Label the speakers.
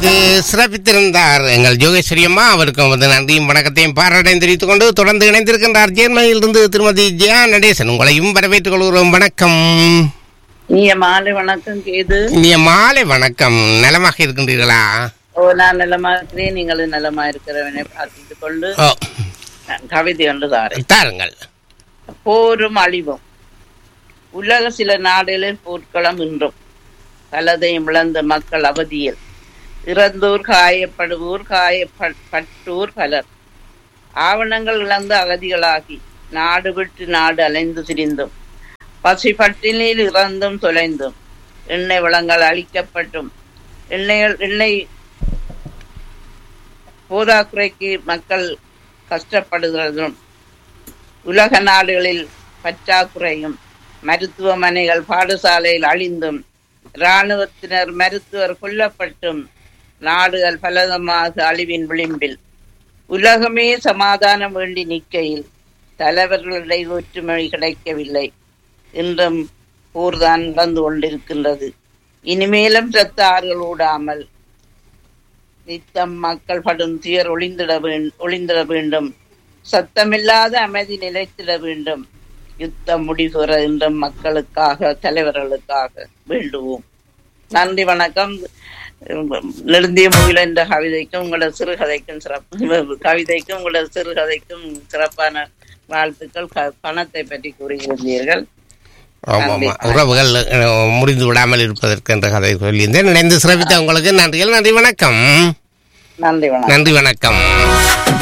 Speaker 1: சிறப்பித்திருந்தார் எங்கள் ஜோகேஸ்வரி அம்மா அவருக்கும் வந்து நன்றியும் வணக்கத்தையும் பாராட்டையும் தெரிவித்துக் கொண்டு தொடர்ந்து இணைந்திருக்கின்றார் ஜெர்மனியிலிருந்து திருமதி ஜெயா நடேசன் உங்களையும் வரவேற்றுக் கொள்கிறோம் வணக்கம்
Speaker 2: நீங்க மாலை வணக்கம் கேது
Speaker 1: இனிய மாலை வணக்கம் நலமாக இருக்கின்றீர்களா
Speaker 2: ஓ நான் நலமா இருக்கிறேன் நீங்களும் நலமா இருக்கிறவனை பார்த்துட்டு கொண்டு
Speaker 1: ஓ
Speaker 2: நான் கவிதை ஒன்று தாரேன்
Speaker 1: தாருங்கள்
Speaker 2: போரும் அழிவும் உலக சில நாடுகளில் போர்க்களம் இன்றும் பலதையும் இழந்த மக்கள் அவதியில் இறந்தோர் காயப்படுவோர் காயப்பட்டோர் பலர் ஆவணங்கள் இழந்த அகதிகளாகி நாடு விட்டு நாடு அலைந்து திரிந்தும் பசி பட்டினியில் இறந்தும் தொலைந்தும் எண்ணெய் வளங்கள் அழிக்கப்பட்டும் எண்ணெய் எண்ணெய் போதாக்குறைக்கு மக்கள் கஷ்டப்படுகிறதும் உலக நாடுகளில் பற்றாக்குறையும் மருத்துவமனைகள் பாடசாலையில் அழிந்தும் இராணுவத்தினர் மருத்துவர் கொல்லப்பட்டும் நாடுகள் பலதமாக அழிவின் விளிம்பில் உலகமே சமாதானம் வேண்டி நிற்கையில் தலைவர்களுடைய ஒற்றுமை கிடைக்கவில்லை இன்றும் போர்தான் நடந்து கொண்டிருக்கின்றது இனிமேலும் இரத்த ஆறுகள் ஓடாமல் நித்தம் மக்கள் படும் துயர் ஒளிந்திட வேண்டும் ஒளிந்திட வேண்டும் சத்தமில்லாத அமைதி நிலைத்திட வேண்டும் யுத்தம் முடிவுற என்றும் மக்களுக்காக தலைவர்களுக்காக வேண்டுவோம் நன்றி வணக்கம் நெடுந்திய முகில என்ற கவிதைக்கும் உங்களோட சிறுகதைக்கும் சிறப்பு கவிதைக்கும் உங்களோட சிறுகதைக்கும் சிறப்பான வாழ்த்துக்கள் க- பணத்தை பற்றி கூறியிருந்தீர்கள்
Speaker 1: ஆமாம் ஆமாம் உறவுகள் அஹ், முறிந்து விடாமல் இருப்பதற்கு என்ற கதை சொல்லியிருந்தேன் இணைந்து சிறப்பித்த உங்களுக்கு நன்றிகள் நன்றி வணக்கம்
Speaker 2: நன்றி வணக்கம்
Speaker 1: நன்றி வணக்கம்